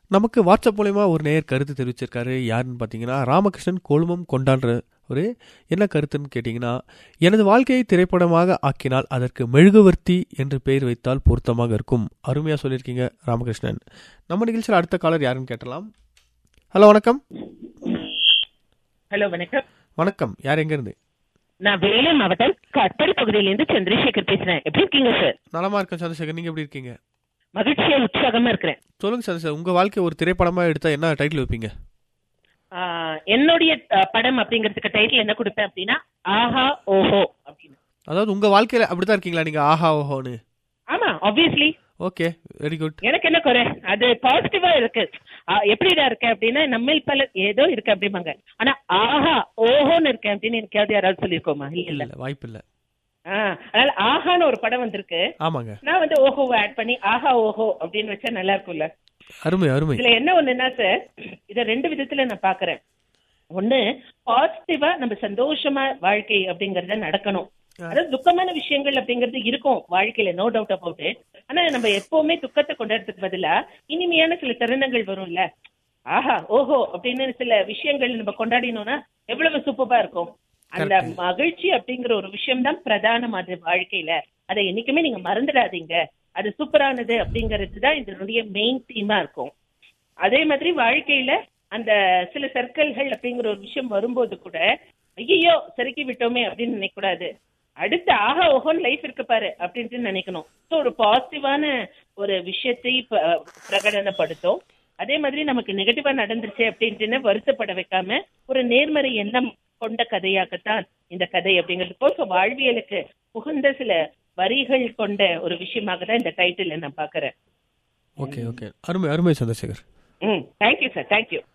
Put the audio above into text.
நமக்கு வாட்ஸ்அப் மூலயமா ஒரு நேயர் கருத்து தெரிவிச்சிருக்காரு யாருன்னு பார்த்தீங்கன்னா ராமகிருஷ்ணன் கொழுமம் கொண்டாடுற ஒரு என்ன கருத்துன்னு கேட்டிங்கன்னா எனது வாழ்க்கையை திரைப்படமாக ஆக்கினால் அதற்கு மெழுகுவர்த்தி என்று பெயர் வைத்தால் பொருத்தமாக இருக்கும் அருமையாக சொல்லியிருக்கீங்க ராமகிருஷ்ணன் நம்ம நிகழ்ச்சியில் அடுத்த காலர் யாருன்னு கேட்டலாம் ஹலோ வணக்கம் ஹலோ வணக்கம் வணக்கம் யார் எங்கேருந்து நான் வேலூர் மாவட்டம் கட்படி பகுதியிலிருந்து சந்திரசேகர் பேசுறேன் எப்படி இருக்கீங்க சார் நலமா இருக்கேன் சந்திரசேகர் நீங்கள் எப்படி இருக்கீங்க மகிழ்ச்சியா உற்சாகமா இருக்கிறேன் சொல்லுங்க சந்திரசேகர் உங்கள் வாழ்க்கை ஒரு திரைப்படமாக எடுத்தால் என்ன டைட்டில் வைப்பீங்க ஆஹ், என்னுடைய அஹ், படம் அப்படிங்கிறதுக்கு டைட்டில் என்ன கொடுப்பேன் அப்படின்னா ஆஹா ஓஹோ அப்படின்னு அதாவது உங்கள் வாழ்க்கையில் அப்படி தான் இருக்கீங்களா நீங்கள் ஆஹா ஓஹோன்னு ஆமா ஆப்வியஸ்லி ஓகே வெரி குட் எனக்கு என்ன குறை அது பாசிட்டிவா இருக்கு ஆஹ், எப்படிடா இருக்கு அப்படின்னா நம்மில் பல ஏதோ இருக்கு அப்படிம்பாங்க ஆனா ஆஹா ஓஹோன்னு இருக்கேன் அப்படின்னு எனக்காவது யாராவது சொல்லியிருக்கோமா இல்ல இல்ல இல்லை வாய்ப்பு இல்லை ஆஹ், அதனால ஆஹான்னு ஒரு படம் வந்திருக்கு ஆமாங்க நான் வந்து ஓஹோவை ஆட் பண்ணி ஆஹா ஓஹோ அப்படின்னு வச்சா நல்லா இருக்கும்ல அருமை அருமை இதுல என்ன ஒண்ணுன்னா சார் இத ரெண்டு விதத்துல நான் பாக்குறேன் ஒண்ணு பாசிட்டிவா நம்ம சந்தோஷமா வாழ்க்கை அப்படிங்கறத நடக்கணும் அதாவது துக்கமான விஷயங்கள் அப்படிங்கிறது இருக்கும் வாழ்க்கையில நோ டவுட் அபவுட் ஆனா நம்ம எப்பவுமே துக்கத்தை கொண்டாடுறதுக்கு பதிலா இனிமையான சில தருணங்கள் வரும்ல ஆஹா ஓஹோ அப்படின்னு சில விஷயங்கள் நம்ம கொண்டாடினோம்னா எவ்வளவு சூப்பரா இருக்கும் அந்த மகிழ்ச்சி அப்படிங்கிற ஒரு விஷயம் தான் பிரதானம் அது வாழ்க்கையில அதை என்னைக்குமே நீங்க மறந்துடாதீங்க அது சூப்பரானது அப்படிங்கிறது தான் இதனுடைய மெயின் தீமா இருக்கும் அதே மாதிரி வாழ்க்கையில அந்த சில சர்க்கிள்கள் அப்படிங்கிற ஒரு விஷயம் வரும்போது கூட ஐயோ சறுக்கி விட்டோமே அப்படின்னு நினைக்க கூடாது அடுத்து ஆஹா ஓஹோன்னு லைஃப் இருக்கு பாரு அப்படின்ட்டு நினைக்கணும் ஸோ ஒரு பாசிட்டிவான ஒரு விஷயத்தை ப- பிரகடனப்படுத்தும் அதே மாதிரி நமக்கு நெகட்டிவா நடந்துருச்சு அப்படின்ட்டுன்னு வருத்தப்பட வைக்காம ஒரு நேர்மறை எண்ணம் கொண்ட கதையாகத்தான் இந்த கதை அப்படிங்கிறது இப்போ ஸோ வாழ்வியலுக்கு புகுந்த சில வரிகள் கொண்ட ஒரு விஷயமாக தான் இந்த டைட்டில் நான் பாக்குறேன் ஓகே ஓகே அருமை அருமை சந்திரசேகர் ம் தேங்க்யூ சார் தேங்க்யூ